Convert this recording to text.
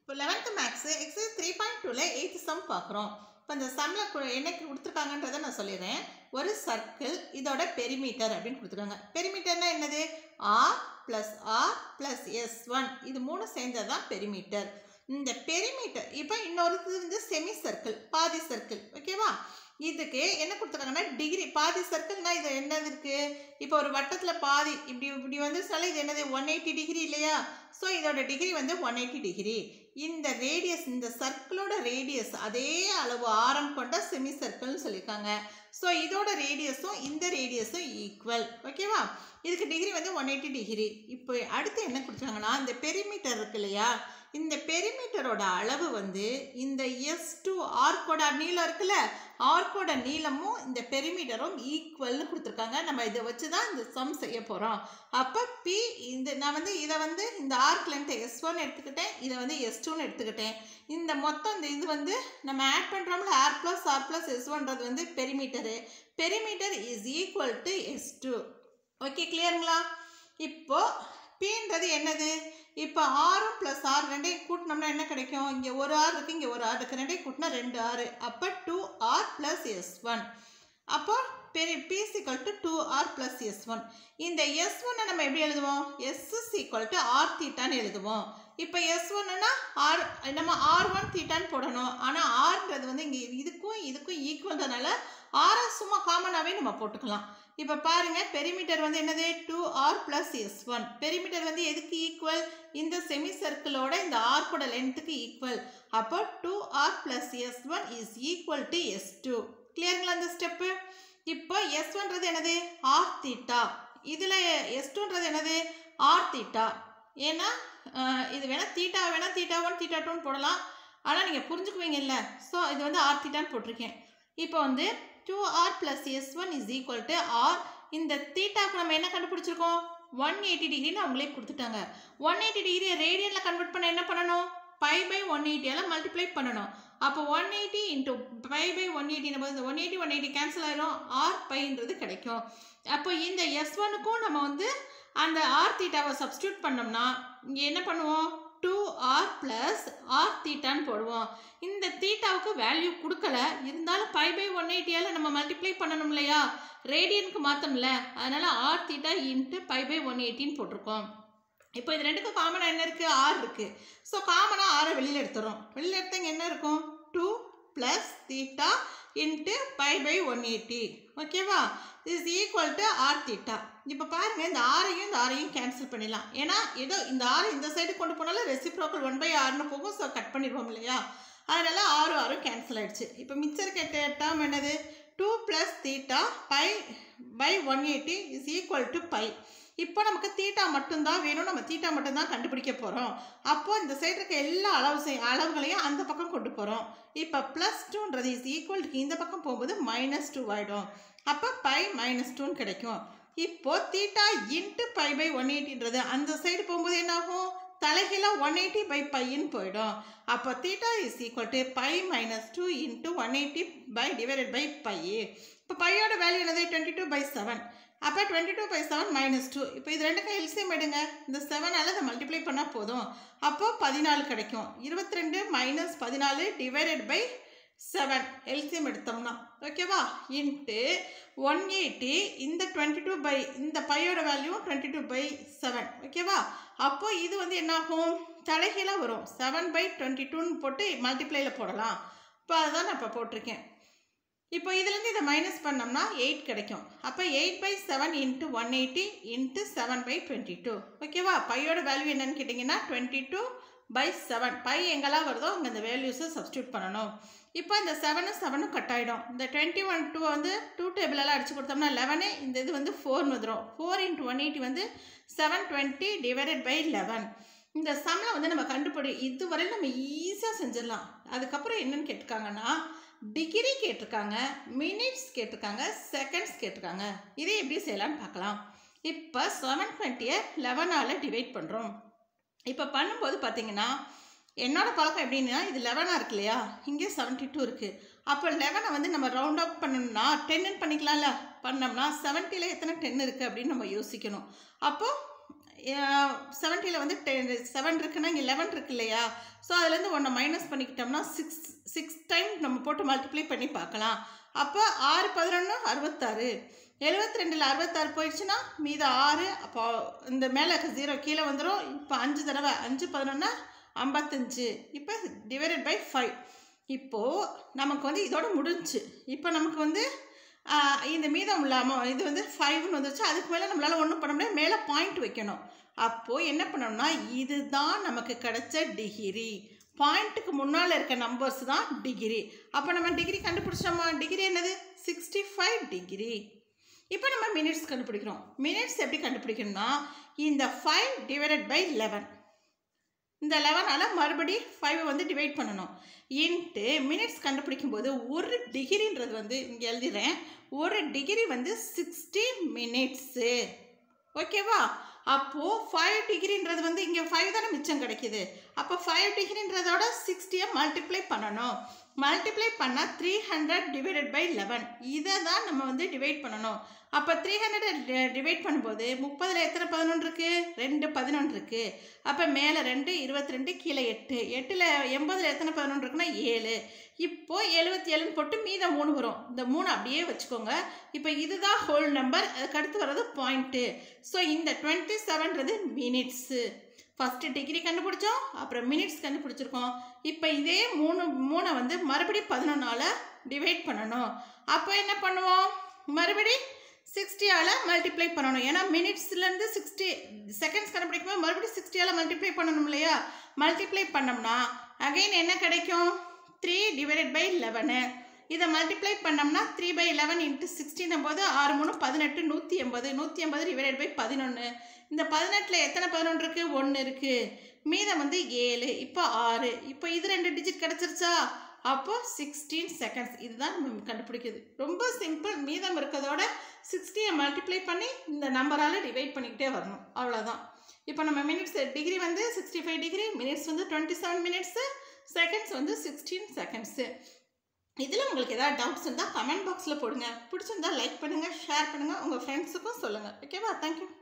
இப்போ eleventh maths exercise three point டூவில் eighth sum பார்க்குறோம் இப்போ இந்த சம்மில் என்ன கொடுத்துருக்காங்கன்றதை நான் சொல்லிடுறேன் ஒரு சர்க்கிள் இதோட பெரிமீட்டர் அப்படின்னு கொடுத்துருக்காங்க பெரிமீட்டர்னா என்னது R plus R plus S one இது மூணு சேர்ந்தது தான் பெரிமீட்டர் இந்த பெரிமீட்டர் இப்போ இன்னொரு இது வந்து செமி சர்க்கிள் பாதி சர்க்கிள் ஓகேவா இதுக்கு என்ன கொடுத்துருக்காங்கன்னா டிகிரி பாதி சர்க்கிள்னா இது என்னது இருக்கு இப்போ ஒரு வட்டத்தில் பாதி இப்படி இப்படி வந்துச்சுனால இது என்னது ஒன் எயிட்டி டிகிரி இல்லையா ஸோ இதோட டிகிரி வந்து ஒன் எயிட்டி டிகிரி இந்த ரேடியஸ் இந்த சர்க்கிளோட ரேடியஸ் அதே அளவு ஆரம் கொண்ட செமி சர்க்கிள்னு சொல்லியிருக்காங்க ஸோ இதோட ரேடியஸும் இந்த ரேடியஸும் ஈக்குவல் ஓகேவா இதுக்கு டிகிரி வந்து ஒன் எயிட்டி டிகிரி இப்போ அடுத்து என்ன கொடுத்தாங்கன்னா இந்த பெரிமீட்டர் இருக்கு இல்லையா இந்த பெரிமீட்டரோட அளவு வந்து இந்த எஸ் டூ ஆர்க்கோட நீளம் இருக்குல்ல ஆர்க்கோட நீளமும் இந்த பெரிமீட்டரும் ஈக்குவல்னு கொடுத்துருக்காங்க நம்ம இதை வச்சு தான் இந்த சம் செய்ய போகிறோம் அப்போ பி இந்த நான் வந்து இதை வந்து இந்த ஆர்க் லென்த்தை எஸ் ஒன் எடுத்துக்கிட்டேன் இதை வந்து எஸ் டூன்னு எடுத்துக்கிட்டேன் இந்த மொத்தம் இந்த இது வந்து நம்ம ஆட் பண்ணுறோம்ல R plus R plus S ஒன்றது வந்து perimeter perimeter is equal to S two okay கிளியருங்களா இப்போ பின்றது என்னது இப்போ ஆறும் ப்ளஸ் ஆறு ரெண்டையும் கூட்டினோம்னா என்ன கிடைக்கும் இங்கே ஒரு ஆறு இருக்குது இங்கே ஒரு ஆறு இருக்குது ரெண்டையும் கூட்டினா ரெண்டு ஆறு அப்போ two R plus S one அப்போ பெரிய பிஸ் equal to two R plus S one இந்த எஸ் ஒன்னை நம்ம எப்படி எழுதுவோம் S is equal to R தீட்டான்னு எழுதுவோம் இப்போ எஸ் ஒன்னுனா ஆர் நம்ம ஆர் ஒன் தீட்டான்னு போடணும் ஆனால் ஆர்ன்றது வந்து இங்கே இதுக்கும் இதுக்கும் ஈக்குவல்ன்றனால ஆரை சும்மா காமனாகவே நம்ம போட்டுக்கலாம் இப்போ பாருங்கள் பெரிமீட்டர் வந்து என்னது two R plus S one perimeter வந்து எதுக்கு ஈக்குவல் இந்த செமி சர்க்கிளோட இந்த ஆர்க்கோட லென்த்துக்கு ஈக்குவல் அப்போ two R plus S one is equal to S two கிளியருங்களா இந்த ஸ்டெப்பு இப்போ எஸ் ஒன்றது என்னது ஆர் தீட்டா இதில் எஸ் டூன்றது என்னது ஆர் தீட்டா ஏன்னா இது வேணால் தீட்டா வேணால் தீட்டா ஒன் தீட்டா டூன்னு போடலாம் ஆனால் நீங்கள் புரிஞ்சுக்குவீங்கல்ல ஸோ இது வந்து ஆர் தீட்டான்னு போட்டிருக்கேன் இப்போ வந்து two R plus S one is equal to R இந்த தீட்டாக்கு நம்ம என்ன கண்டுபிடிச்சிருக்கோம் ஒன் எயிட்டி டிகிரின்னு அவங்களே கொடுத்துட்டாங்க ஒன் எயிட்டி டிகிரியை ரேடியனில் கன்வெர்ட் பண்ண என்ன பண்ணணும் பை பை ஒன் எயிட்டியால் மல்டிப்ளை பண்ணணும் அப்போ one eighty into pi by one eighty நம்ம இந்த one eighty one eighty cancel ஆயிரும் ஆர் பைன்றது கிடைக்கும் அப்போ இந்த எஸ் ஒனுக்கும் நம்ம வந்து அந்த ஆர் தீட்டாவை சப்ஸ்டியூட் பண்ணோம்னா இங்கே என்ன பண்ணுவோம் டூ ஆர் ப்ளஸ் ஆர் தீட்டான்னு போடுவோம் இந்த தீட்டாவுக்கு வேல்யூ கொடுக்கல இருந்தாலும் பை பை ஒன் எயிட்டியால் நம்ம மல்டிப்ளை பண்ணணும் இல்லையா ரேடியனுக்கு மாற்றணும்ல அதனால் R theta into pi by one எயிட்டின்னு போட்டிருக்கோம் இப்போ இது ரெண்டுக்கும் காமனாக என்ன இருக்குது ஆர் இருக்குது ஸோ காமனாக ஆரை வெளியில் எடுத்துறோம் வெளியில் எடுத்தங்க என்ன இருக்கும் two plus theta into pi by one eighty ஓகேவா is equal to r theta இப்போ பாருங்கள் இந்த ஆரையும் இந்த ஆரையும் கேன்சல் பண்ணிடலாம் ஏன்னா ஏதோ இந்த ஆறு இந்த சைடு கொண்டு போனாலும் ரெசிப்ரோக்கல் ஒன் பை ஆறுனு போகும் ஸோ கட் பண்ணிடுவோம் இல்லையா அதனால் ஆறு ஆறும் கேன்சல் ஆகிடுச்சு இப்போ மிச்சர் கேட்ட டேர்ம் என்னது two plus theta pi by one eighty is equal to pi இப்போ நமக்கு தீட்டா மட்டும்தான் வேணும் நம்ம தீட்டா மட்டும்தான் கண்டுபிடிக்க போகிறோம் அப்போது இந்த சைடு இருக்க எல்லா அளவு அளவுகளையும் அந்த பக்கம் கொண்டு போகிறோம் இப்போ ப்ளஸ் டூன்றது இஸ் ஈக்குவல் இந்த பக்கம் போகும்போது மைனஸ் டூ ஆகிடும் அப்போ பை மைனஸ் டூன்னு கிடைக்கும் இப்போ theta into pi by one எயிட்டின்றது அந்த சைடு போகும்போது என்னாகும் தலைகீழாக ஒன் எயிட்டி பை பைன்னு போயிடும் அப்போ theta is equal to pi minus two into one eighty by divided by pi இப்போ பையோட வேல்யூ என்னது டுவெண்ட்டி டூ பை செவன் அப்போ twenty two by seven minus two இப்போ இது ரெண்டுக்கும் எல்சியம் எடுங்க இந்த செவனால் அதை மல்டிப்ளை பண்ணால் போதும் அப்போது பதினாலு கிடைக்கும் இருபத்தி ரெண்டு மைனஸ் பதினாலு டிவைடட் பை செவன் எல்சியம் எடுத்தோம்னா ஓகேவா இன்ட்டு ஒன் எயிட்டி இந்த டுவெண்ட்டி டூ பை இந்த பையோட value twenty two by seven ஓகேவா அப்போது இது வந்து என்னாகும் தலைகீழாக வரும் செவன் பை டுவெண்ட்டி டூன்னு போட்டு மல்டிப்ளையில் போடலாம் இப்போ அதுதான் நான் இப்போ போட்டிருக்கேன் இப்போ இதுலேருந்து இதை மைனஸ் பண்ணோம்னா எயிட் கிடைக்கும் அப்போ eight by seven into one eighty into seven by twenty two ஓகேவா பையோட வேல்யூ என்னன்னு கேட்டிங்கன்னா twenty two by seven pi எங்கெல்லாம் வருதோ அங்கே இந்த வேல்யூஸை சப்ஸ்டியூட் பண்ணணும் இப்போ இந்த செவனும் செவனும் கட் ஆகிடும் இந்த டுவெண்ட்டி ஒன் டூ வந்து டூ டேபிளெல்லாம் அடிச்சு கொடுத்தோம்னா லெவனு இந்த இது வந்து ஃபோர்னு வந்துடும் ஃபோர் இன்ட்டு ஒன் எயிட்டி வந்து seven twenty divided by eleven இந்த சம்மில் வந்து நம்ம கண்டுபிடி இதுவரையும் நம்ம ஈஸியாக செஞ்சிடலாம் அதுக்கப்புறம் என்னென்னு கேட்டிருக்காங்கன்னா டிகிரி கேட்டிருக்காங்க மினிட்ஸ் கேட்டிருக்காங்க செகண்ட்ஸ் கேட்டிருக்காங்க இதை எப்படி செய்யலான்னு பார்க்கலாம் இப்போ செவன் டுவெண்ட்டியை லெவனால் டிவைட் பண்ணுறோம் இப்போ பண்ணும்போது பார்த்தீங்கன்னா என்னோடய பழக்கம் எப்படின்னா இது லெவனாக இருக்கு இல்லையா இங்கே செவன்ட்டி டூ இருக்குது அப்போ லெவனை வந்து நம்ம ரவுண்ட் அப் பண்ணணும்னா டென்னு பண்ணிக்கலாம்ல பண்ணோம்னா செவன்ட்டியில் எத்தனை டென் இருக்குது அப்படின்னு நம்ம யோசிக்கணும் அப்போது செவன்ட்டியில் வந்து டென் செவன் இருக்குன்னா இங்கே லெவன் இருக்கு இல்லையா ஸோ அதுலேருந்து ஒன்றை மைனஸ் பண்ணிக்கிட்டோம்னா சிக்ஸ் சிக்ஸ் டைம் நம்ம போட்டு மல்டிப்ளை பண்ணி பார்க்கலாம் அப்போ ஆறு பதினொன்று அறுபத்தாறு எழுபத்தி ரெண்டில் அறுபத்தாறு போயிடுச்சுன்னா மீதம் ஆறு அப்போ இந்த மேலே இருக்க ஜீரோ கீழே வந்துடும் இப்போ அஞ்சு தடவை அஞ்சு பதினொன்னா ஐம்பத்தஞ்சு இப்போ டிவைடட் பை ஃபைவ் இப்போது நமக்கு வந்து இதோட முடிஞ்சுச்சு இப்போ நமக்கு வந்து ஆஹ், இந்த மீதம் இல்லாமல் இது வந்து ஃபைவ்னு வந்துருச்சு அதுக்கு மேலே நம்மளால் ஒன்றும் பண்ண முடியாது மேலே பாயிண்ட் வைக்கணும் அப்போது என்ன பண்ணோம்னா இதுதான் நமக்கு கிடைச்ச டிகிரி பாயிண்ட்டுக்கு முன்னால் இருக்க நம்பர்ஸ் தான் டிகிரி அப்போ நம்ம டிகிரி கண்டுபிடிச்சோமா டிகிரி என்னது சிக்ஸ்டி ஃபைவ் டிகிரி இப்போ நம்ம மினிட்ஸ் கண்டுபிடிக்கிறோம் மினிட்ஸ் எப்படி கண்டுபிடிக்கணும்னா இந்த ஃபைவ் டிவைடட் பை லெவன் இந்த லெவனால் மறுபடி ஃபைவ் வந்து டிவைட் பண்ணணும் இன்ட்டு மினிட்ஸ் கண்டுபிடிக்கும் போது ஒரு டிகிரின்றது வந்து இங்கே எழுதிடுறேன் ஒரு டிகிரி வந்து சிக்ஸ்டி மினிட்ஸு ஓகேவா அப்போது ஃபைவ் டிகிரின்றது வந்து இங்கே ஃபைவ் தானே மிச்சம் கிடைக்குது அப்போ ஃபைவ் டிகிரின்றதோட சிக்ஸ்டியை மல்டிப்ளை பண்ணணும் மல்டிப்ளை பண்ணால் three hundred divided by eleven இதை தான் நம்ம வந்து டிவைட் பண்ணணும் அப்போ த்ரீ ஹண்ட்ரட் டிவைட் பண்ணும்போது முப்பதில் எத்தனை பதினொன்று இருக்குது ரெண்டு பதினொன்று இருக்குது அப்போ மேலே ரெண்டு இருபத்தி ரெண்டு கீழே எட்டு எட்டில் எண்பதில் எத்தனை பதினொன்று இருக்குன்னா ஏழு இப்போது எழுபத்தி ஏழுன்னு போட்டு மீதம் மூணு வரும் இந்த மூணு அப்படியே வச்சுக்கோங்க இப்போ இதுதான் ஹோல் நம்பர் அதுக்கு அடுத்து வர்றது பாயிண்ட்டு ஸோ இந்த டுவெண்ட்டி செவன்றது மினிட்ஸு ஃபஸ்ட்டு டிகிரி கண்டுபிடிச்சோம் அப்புறம் மினிட்ஸ் கண்டுபிடிச்சிருக்கோம் இப்போ இதே மூணு மூணை வந்து மறுபடியும் பதினொன்றால் டிவைட் பண்ணணும் அப்போ என்ன பண்ணுவோம் மறுபடி சிக்ஸ்டியால் மல்டிப்ளை பண்ணணும் ஏன்னா மினிட்ஸ்லேருந்து சிக்ஸ்டி செகண்ட்ஸ் கண்டுபிடிக்கும் போது மறுபடியும் சிக்ஸ்டியால் மல்டிப்ளை பண்ணணும் இல்லையா மல்டிப்ளை பண்ணோம்னா அகைன் என்ன கிடைக்கும் த்ரீ டிவைடட் பை லெவனு இதை மல்டிப்ளை பண்ணோம்னா த்ரீ பை லெவன் இன்ட்டு சிக்ஸ்டின் போது ஆறு மூணு பதினெட்டு நூற்றி எண்பது நூற்றி எண்பது டிவைடட் பை பதினொன்று இந்த பதினெட்டில் எத்தனை பதினொன்று இருக்குது ஒன்று இருக்குது மீதம் வந்து ஏழு இப்போ ஆறு இப்போ இது ரெண்டு டிஜிட் கிடச்சிருச்சா அப்போ சிக்ஸ்டீன் செகண்ட்ஸ் இதுதான் நம்ம கண்டுபிடிக்குது ரொம்ப சிம்பிள் மீதம் இருக்கிறதோட சிக்ஸ்டியை மல்டிப்ளை பண்ணி இந்த நம்பரால் டிவைட் பண்ணிக்கிட்டே வரணும் அவ்வளோதான் இப்போ நம்ம மினிட்ஸ் டிகிரி வந்து சிக்ஸ்டி ஃபைவ் டிகிரி மினிட்ஸ் வந்து டுவெண்ட்டி செவன் மினிட்ஸு செகண்ட்ஸ் வந்து சிக்ஸ்டீன் செகண்ட்ஸு இதில் உங்களுக்கு ஏதாவது டவுட்ஸ் இருந்தால் கமெண்ட் பாக்ஸில் போடுங்க பிடிச்சிருந்தா லைக் பண்ணுங்கள் ஷேர் பண்ணுங்கள் உங்கள் ஃப்ரெண்ட்ஸுக்கும் சொல்லுங்கள் ஓகேவா தேங்க்யூ